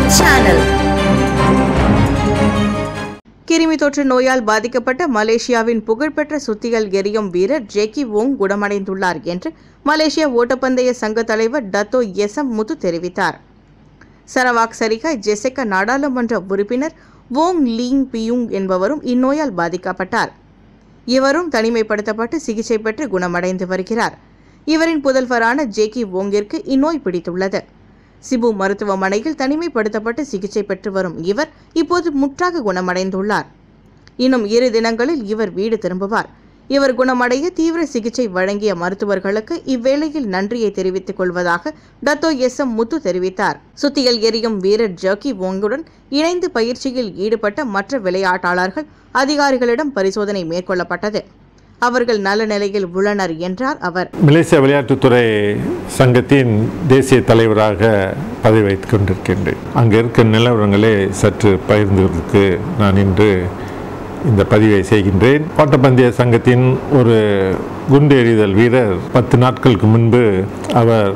channel. கிருமி தொற்று நோயால் பாதிக்கப்பட்ட மலேசியாவின் புகழ்பெற்ற சுத்திகள் எரியும் வீரர் ஜேக்கி வோங் குணமடைந்துள்ளார் என்று மலேசிய ஓட்டப்பந்தய சங்க தலைவர் டத்தோ எஸ்எம் முத்து தெரிவித்தார் சரவாக் சரிகாய் ஜெசெக்க நாடாளுமன்ற உறுப்பினர் வோங் லீங் பியுங் என்பவரும் இந்நோயால் பாதிக்கப்பட்டார் இவரும் தனிமைப்படுத்தப்பட்டு சிகிச்சை பெற்று குணமடைந்து வருகிறார் இவரின் புதல்வரான ஜேக்கி வோங்கிற்கு இந்நோய் பிடித்துள்ளது சிபு மருத்துவமனையில் தனிமைப்படுத்தப்பட்டு சிகிச்சை பெற்று வரும் இவர் இப்போது முற்றாக குணமடைந்துள்ளார் இன்னும் இரு தினங்களில் இவர் வீடு திரும்புவார் இவர் குணமடைய தீவிர சிகிச்சை வழங்கிய மருத்துவர்களுக்கு இவ்வேளையில் நன்றியை தெரிவித்துக் கொள்வதாக டத்தோ எஸ் எம் முத்து தெரிவித்தார் சுத்தியல் எரியும் வீரர் ஜர்கி வோங்குடன் இணைந்து பயிற்சியில் ஈடுபட்ட மற்ற விளையாட்டாளர்கள் அதிகாரிகளிடம் பரிசோதனை மேற்கொள்ளப்பட்டது அவர்கள் நல்ல நிலையில் உள்ளனர் என்றார் அவர் மலேசிய விளையாட்டுத்துறை சங்கத்தின் தேசிய தலைவராக பதவி வைத்துக் கொண்டிருக்கின்றேன் அங்கே இருக்க நிலவரங்களை சற்று பகிர்ந்ததற்கு நான் இன்று இந்த பதிவை செய்கின்றேன் ஓட்டப்பந்தய சங்கத்தின் ஒரு குண்டு எறிதல் வீரர் பத்து நாட்களுக்கு முன்பு அவர்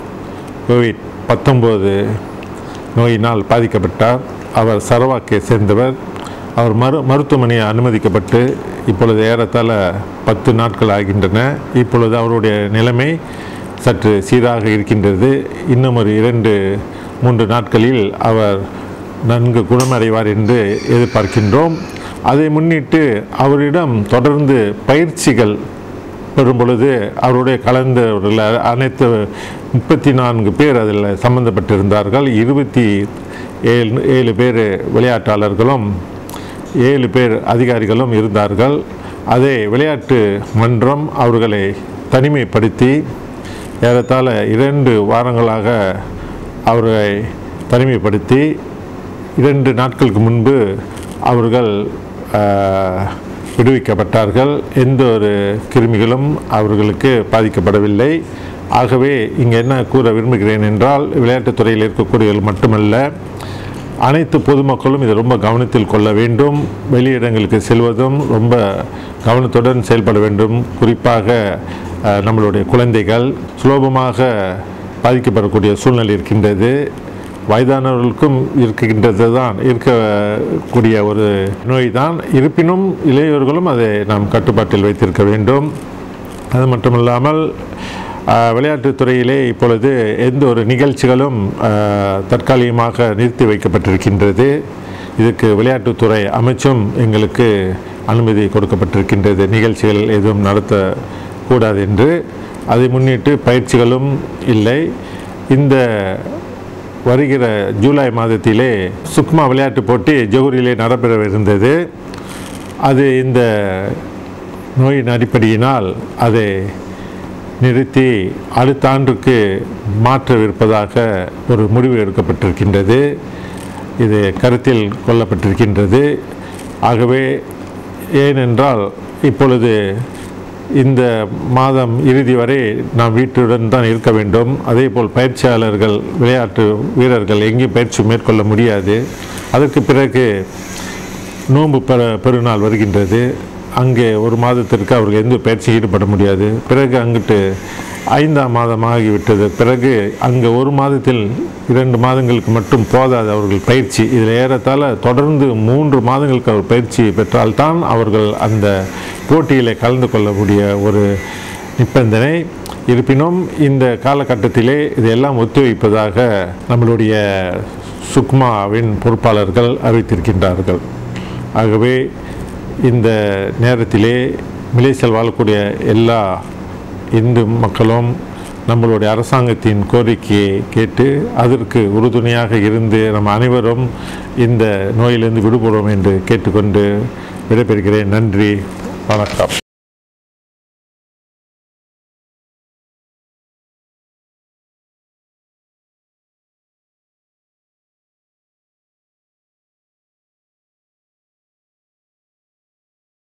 கோவிட் பத்தொம்போது நோயினால் பாதிக்கப்பட்டார் அவர் சரவாக்கை சேர்ந்தவர் அவர் மரு மருத்துவமனையை அனுமதிக்கப்பட்டு இப்பொழுது ஏறத்தாழ பத்து நாட்கள் ஆகின்றன இப்பொழுது அவருடைய நிலைமை சற்று சீராக இருக்கின்றது இன்னும் ஒரு இரண்டு மூன்று நாட்களில் அவர் நன்கு குணமடைவார் என்று எதிர்பார்க்கின்றோம் அதை முன்னிட்டு அவரிடம் தொடர்ந்து பயிற்சிகள் பெறும் பொழுது அவருடைய கலந்தவர்கள் அனைத்து முப்பத்தி நான்கு பேர் அதில் சம்பந்தப்பட்டிருந்தார்கள் இருபத்தி ஏழு ஏழு பேர் விளையாட்டாளர்களும் ஏழு பேர் அதிகாரிகளும் இருந்தார்கள் அதை விளையாட்டு மன்றம் அவர்களை தனிமைப்படுத்தி ஏறத்தாழ இரண்டு வாரங்களாக அவர்களை தனிமைப்படுத்தி இரண்டு நாட்களுக்கு முன்பு அவர்கள் ஆஹ், விடுவிக்கப்பட்டார்கள் எந்த ஒரு கிருமிகளும் அவர்களுக்கு பாதிக்கப்படவில்லை ஆகவே இங்கே என்ன கூற விரும்புகிறேன் என்றால் விளையாட்டுத் துறையில் இருக்கக்கூடியவர்கள் மட்டுமல்ல அனைத்து பொதுமக்களும் இதை ரொம்ப கவனத்தில் கொள்ள வேண்டும் வெளியிடங்களுக்கு செல்வதும் ரொம்ப கவனத்துடன் செயல்பட வேண்டும் குறிப்பாக அஹ், நம்மளுடைய குழந்தைகள் சுலபமாக பாதிக்கப்படக்கூடிய சூழ்நிலை இருக்கின்றது வயதானவர்களுக்கும் இருக்கின்றது தான் இருக்கக்கூடிய ஒரு நோய் தான் இருப்பினும் இளையோர்களும் அதை நாம் கட்டுப்பாட்டில் வைத்திருக்க வேண்டும் அது மட்டுமல்லாமல் ஆஹ், விளையாட்டுத் துறையிலே இப்பொழுது எந்த ஒரு நிகழ்ச்சிகளும் ஆஹ், தற்காலிகமாக நிறுத்தி வைக்கப்பட்டிருக்கின்றது இதுக்கு விளையாட்டுத்துறை அமைச்சும் எங்களுக்கு அனுமதி கொடுக்கப்பட்டிருக்கின்றது நிகழ்ச்சிகள் எதுவும் நடத்தக்கூடாது என்று அதை முன்னிட்டு பயிற்சிகளும் இல்லை இந்த வருகிற ஜூலை மாதத்திலே சுக்மா விளையாட்டுப் போட்டி ஜோஹரிலே நடைபெறவிருந்தது அது இந்த நோயின் அடிப்படையினால் அதை நிறுத்தி அடுத்த ஆண்டுக்கு மாற்றவிருப்பதாக ஒரு முடிவு எடுக்கப்பட்டிருக்கின்றது இது கருத்தில் கொள்ளப்பட்டிருக்கின்றது ஆகவே ஏனென்றால் இப்பொழுது இந்த மாதம் இறுதி வரை நாம் வீட்டுடன் தான் இருக்க வேண்டும் அதேபோல் பயிற்சியாளர்கள் விளையாட்டு வீரர்கள் எங்கேயும் பயிற்சி மேற்கொள்ள முடியாது அதற்கு பிறகு நோன்பு பெற பெருநாள் வருகின்றது அங்கே ஒரு மாதத்திற்கு அவர்கள் எந்த பயிற்சியும் ஈடுபட முடியாது பிறகு அங்கிட்டு ஐந்தாம் மாதம் ஆகிவிட்டது பிறகு அங்கே ஒரு மாதத்தில் இரண்டு மாதங்களுக்கு மட்டும் போதாது அவர்கள் பயிற்சி இதில் ஏறத்தாழ தொடர்ந்து மூன்று மாதங்களுக்கு அவர் பயிற்சி பெற்றால்தான் அவர்கள் அந்த போட்டியில் கலந்து கொள்ளக்கூடிய ஒரு நிபந்தனை இருப்பினும் இந்த காலகட்டத்திலே இதையெல்லாம் ஒத்திவைப்பதாக நம்மளுடைய சுக்மாவின் பொறுப்பாளர்கள் அறிவித்திருக்கின்றார்கள் ஆகவே இந்த நேரத்திலே மலேசியாவில் வாழக்கூடிய எல்லா இந்து மக்களும் நம்மளுடைய அரசாங்கத்தின் கோரிக்கையை கேட்டு அதற்கு உறுதுணையாக இருந்து நம்ம அனைவரும் இந்த நோயிலிருந்து விடுபடுவோம் என்று கேட்டுக்கொண்டு விடைபெறுகிறேன் நன்றி வணக்கம்